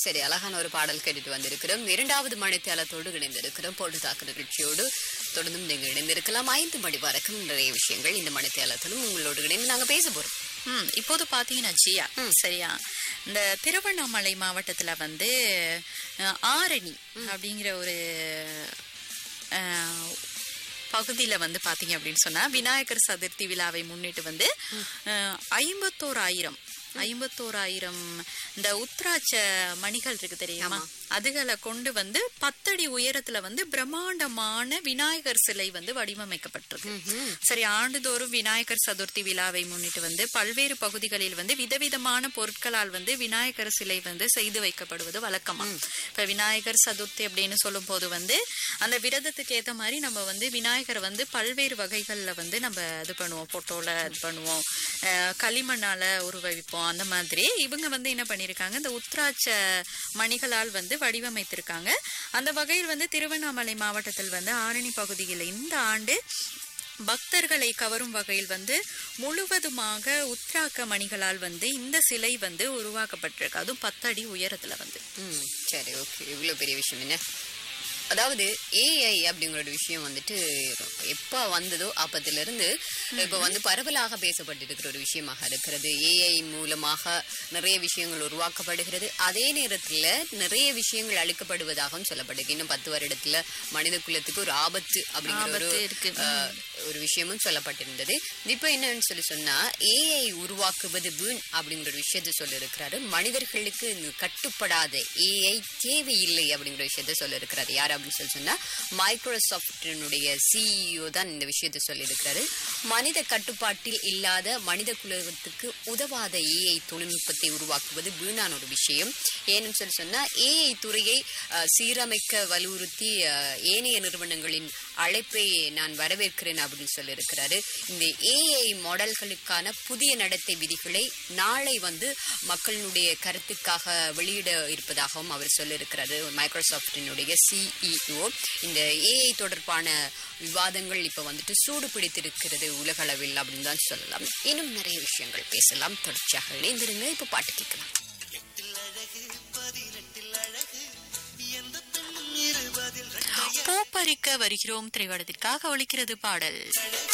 சரி அழகான ஒரு பாடல் கேட்டுட்டு வந்திருக்கிறோம் இரண்டாவது மணித்தேலத்தோடு இணைந்திருக்கிறோம் பொழுதாக்கு நிகழ்ச்சியோடு தொடர்ந்தும் நீங்க இணைந்திருக்கலாம் ஐந்து மணி வரைக்கும் நிறைய விஷயங்கள் இந்த மணித்தேலத்திலும் உங்களோடு இணைந்து நாங்க பேச போறோம் ம் இப்போது பார்த்தீங்கன்னா ஜியா சரியா இந்த திருவண்ணாமலை மாவட்டத்துல வந்து அஹ், ஆரணி அப்படிங்கிற ஒரு அஹ், பகுதியில வந்து பாத்தீங்க அப்படின்னு சொன்னா விநாயகர் சதுர்த்தி விழாவை முன்னிட்டு வந்து அஹ், ஐம்பத்தோராயிரம் ஐம்பத்தோராயிரம் இந்த உத்ராட்ச மணிகள் இருக்கு தெரியுமா அதுகளை கொண்டு வந்து பத்தடி உயரத்துல வந்து பிரம்மாண்டமான விநாயகர் சிலை வந்து வடிவமைக்கப்பட்டிருக்கு சரி ஆண்டுதோறும் விநாயகர் சதுர்த்தி விழாவை முன்னிட்டு வந்து பல்வேறு பகுதிகளில் வந்து விதவிதமான பொருட்களால் வந்து விநாயகர் சிலை வந்து செய்து வைக்கப்படுவது வழக்கமா இப்ப விநாயகர் சதுர்த்தி அப்படின்னு சொல்லும் போது வந்து அந்த விரதத்துக்கு ஏத்த மாதிரி நம்ம வந்து விநாயகரை வந்து பல்வேறு வகைகள்ல வந்து நம்ம இது பண்ணுவோம் போட்டோல இது பண்ணுவோம் அஹ் களிமண்ணால உருவகிப்போம் அந்த மாதிரி இவங்க வந்து என்ன பண்ணிருக்காங்க இந்த உத்ராட்ச மணிகளால் வந்து வடிவமைத்திருக்காங்க அந்த வகையில் வந்து திருவண்ணாமலை மாவட்டத்தில் வந்து ஆரணி பகுதியில் இந்த ஆண்டு பக்தர்களை கவரும் வகையில் வந்து முழுவதுமாக உத்ராக்க மணிகளால் வந்து இந்த சிலை வந்து உருவாக்கப்பட்டிருக்கு அதுவும் பத்தடி உயரத்துல வந்து ம் சரி ஓகே இவ்வளவு பெரிய விஷயம் என்ன அதாவது ஏஐ அப்படிங்கிற ஒரு விஷயம் வந்துட்டு எப்ப வந்ததோ அப்பத்துல இருந்து இப்ப வந்து பரவலாக பேசப்பட்டிருக்கிற ஒரு விஷயமாக இருக்கிறது ஏஐ மூலமாக நிறைய விஷயங்கள் உருவாக்கப்படுகிறது அதே நேரத்துல நிறைய விஷயங்கள் அளிக்கப்படுவதாகவும் சொல்லப்படுது இன்னும் பத்து வருடத்துல மனித குலத்துக்கு ஒரு ஆபத்து அப்படிங்கிற ஒரு ஆபத்து இருக்கு. அஹ், ஒரு விஷயமும் சொல்லப்பட்டிருந்தது இப்ப என்னன்னு சொல்லி சொன்னா ஏஐ உருவாக்குவது வீண் அப்படிங்கிற ஒரு விஷயத்த சொல்லியிருக்கிறாரு மனிதர்களுக்கு இது கட்டுப்படாத ஏஐ தேவையில்லை அப்படிங்கிற விஷயத்த சொல்லியிருக்கிறாரு யார் அப்படின்னு சொல்லி சொன்னா மைக்ரோசாஃப்டினுடைய சிஇஓ தான் இந்த விஷயத்த சொல்லியிருக்கிறாரு மனித கட்டுப்பாட்டில் இல்லாத மனித குலத்துக்கு உதவாத ஏஐ தொழில்நுட்பத்தை உருவாக்குவது வீணான ஒரு விஷயம் ஏன்னு சொல்லி சொன்னா ஏஐ துறையை அஹ், சீரமைக்க வலியுறுத்தி அஹ், ஏனைய நிறுவனங்களின் அழைப்பை நான் வரவேற்கிறேன் அப்படின்னு சொல்லியிருக்கிறாரு இந்த ஏஐ மாடல்களுக்கான புதிய நடத்தை விதிகளை நாளை வந்து மக்களினுடைய கருத்துக்காக வெளியிட இருப்பதாகவும் அவர் சொல்லியிருக்கிறாரு மைக்ரோசாஃப்டினுடைய சிஇஓ இந்த ஏஐ தொடர்பான விவாதங்கள் இப்ப வந்துட்டு சூடு பிடித்திருக்கிறது உலக அளவில் அப்படின்னு தான் சொல்லலாம் இன்னும் நிறைய விஷயங்கள் பேசலாம் தொடர்ச்சியாக இணைந்திருங்க இப்ப பாட்டு கேட்கலாம் பூப்பறிக்க வருகிறோம் திரைப்படத்திற்காக ஒழிக்கிறது பாடல்